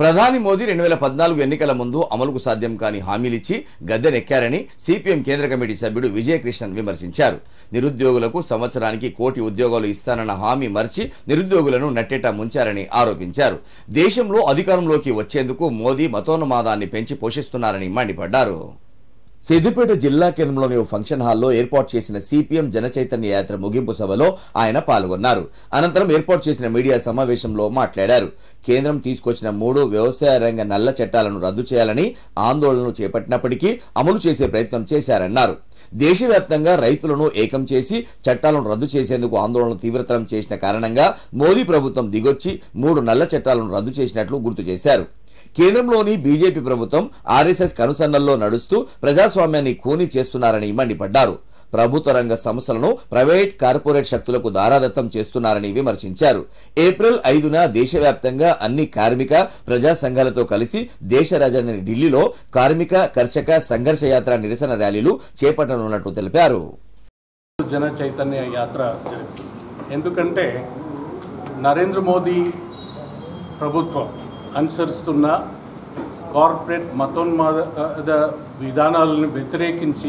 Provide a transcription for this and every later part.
ప్రధాని మోదీ రెండు వేల పద్నాలుగు ఎన్నికల ముందు అమలుకు సాధ్యం కాని హామీలిచ్చి గద్దెనెక్కారని సిపిఎం కేంద్ర కమిటీ సభ్యుడు విజయకృష్ణన్ విమర్శించారు నిరుద్యోగులకు సంవత్సరానికి కోటి ఉద్యోగాలు ఇస్తానన్న హామీ మర్చి నిరుద్యోగులను నట్టేట ముంచారని ఆరోపించారు దేశంలో అధికారంలోకి వచ్చేందుకు మోదీ మతోన్మాదాన్ని పెంచి పోషిస్తున్నారని మండిపడ్డారు సిద్దిపేట జిల్లా కేంద్రంలోని ఓ ఫంక్షన్ హాల్లో ఏర్పాటు చేసిన సిపిఎం జనచైతన్య యాత్ర ముగింపు సభలో ఆయన పాల్గొన్నారు అనంతరం ఏర్పాటు చేసిన మీడియా సమావేశంలో మాట్లాడారు కేంద్రం తీసుకొచ్చిన మూడు వ్యవసాయ రంగ నల్ల చట్టాలను రద్దు చేయాలని ఆందోళనలు చేపట్టినప్పటికీ అమలు చేసే ప్రయత్నం చేశారన్నారు దేశవ్యాప్తంగా రైతులను ఏకం చేసి చట్టాలను రద్దు చేసేందుకు ఆందోళన తీవ్రతరం చేసిన కారణంగా మోదీ ప్రభుత్వం దిగొచ్చి మూడు నల్ల చట్టాలను రద్దు చేసినట్లు గుర్తు చేశారు కేంద్రంలోని బీజేపీ ప్రభుత్వం ఆర్ఎస్ఎస్ కనుసన్నల్లో నడుస్తూ ప్రజాస్వామ్యాన్ని ఖూనీ చేస్తున్నారని మండిపడ్డారు ప్రభుత్వ రంగ సంస్థలను ప్రైవేట్ కార్పొరేట్ శక్తులకు దారాదత్తం చేస్తున్నారని విమర్శించారు ఏప్రిల్ ఐదున దేశవ్యాప్తంగా అన్ని కార్మిక ప్రజా సంఘాలతో కలిసి దేశ రాజధాని ఢిల్లీలో కార్మిక కర్షక సంఘర్ష యాత్ర నిరసన ర్యాలీలు చేపట్టనున్నట్లు తెలిపారు జన చైతన్య యాత్ర జరుగుతుంది ఎందుకంటే నరేంద్ర మోదీ ప్రభుత్వం అనుసరిస్తున్న కార్పొరేట్ మతోన్మాద విధానాలను వ్యతిరేకించి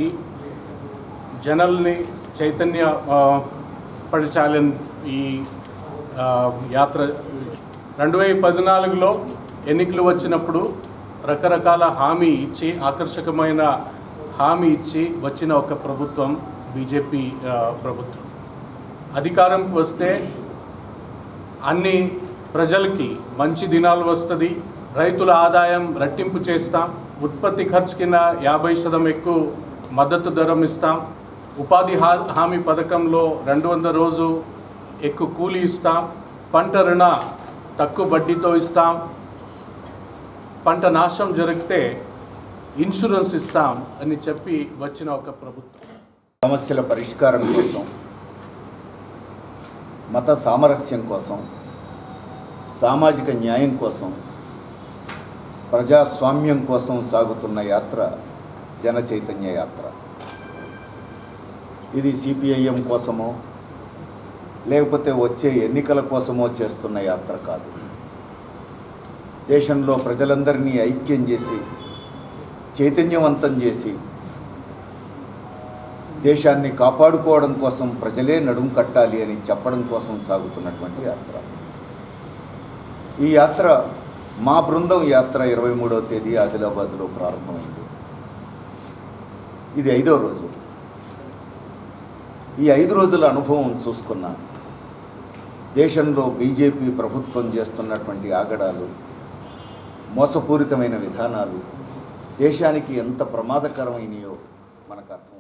జనల్ని చైతన్య ఆ, పరచాలని ఈ ఆ, యాత్ర రెండు వేల పద్నాలుగులో ఎన్నికలు వచ్చినప్పుడు రకరకాల హామీ ఇచ్చి ఆకర్షకమైన హామీ ఇచ్చి వచ్చిన ఒక ప్రభుత్వం బీజేపీ ఆ, ప్రభుత్వం అధికారంకి వస్తే అన్ని ప్రజలకి మంచి దినాలు వస్తుంది రైతుల ఆదాయం రెట్టింపు చేస్తాం ఉత్పత్తి ఖర్చు కింద యాభై శాతం ఎక్కువ మద్దతు ధరం ఇస్తాం ఉపాధి హా- హామీ పథకంలో రెండు వందల రోజు ఎక్కువ కూలీ ఇస్తాం పంట రుణ తక్కువ వడ్డీతో ఇస్తాం పంట నాశనం జరిగితే ఇన్సూరెన్స్ ఇస్తాం అని చెప్పి వచ్చిన ఒక ప్రభుత్వం సమస్యల పరిష్కారం కోసం మత సామరస్యం కోసం సామాజిక న్యాయం కోసం ప్రజాస్వామ్యం కోసం సాగుతున్న యాత్ర జన చైతన్య యాత్ర ఇది సిపిఐఎం కోసమో లేకపోతే వచ్చే ఎన్నికల కోసమో చేస్తున్న యాత్ర కాదు దేశంలో ప్రజలందరినీ ఐక్యం చేసి చైతన్యవంతం చేసి దేశాన్ని కాపాడుకోవడం కోసం ప్రజలే నడుం కట్టాలి అని చెప్పడం కోసం సాగుతున్నటువంటి యాత్ర ఈ యాత్ర మా బృందం యాత్ర ఇరవై మూడవ తేదీ ఆదిలాబాద్లో ప్రారంభమైంది ఇది ఐదో రోజు ఈ ఐదు రోజుల అనుభవం చూసుకున్న దేశంలో బీజేపీ ప్రభుత్వం చేస్తున్నటువంటి ఆగడాలు మోసపూరితమైన విధానాలు దేశానికి ఎంత ప్రమాదకరమైనయో మనకు అర్థం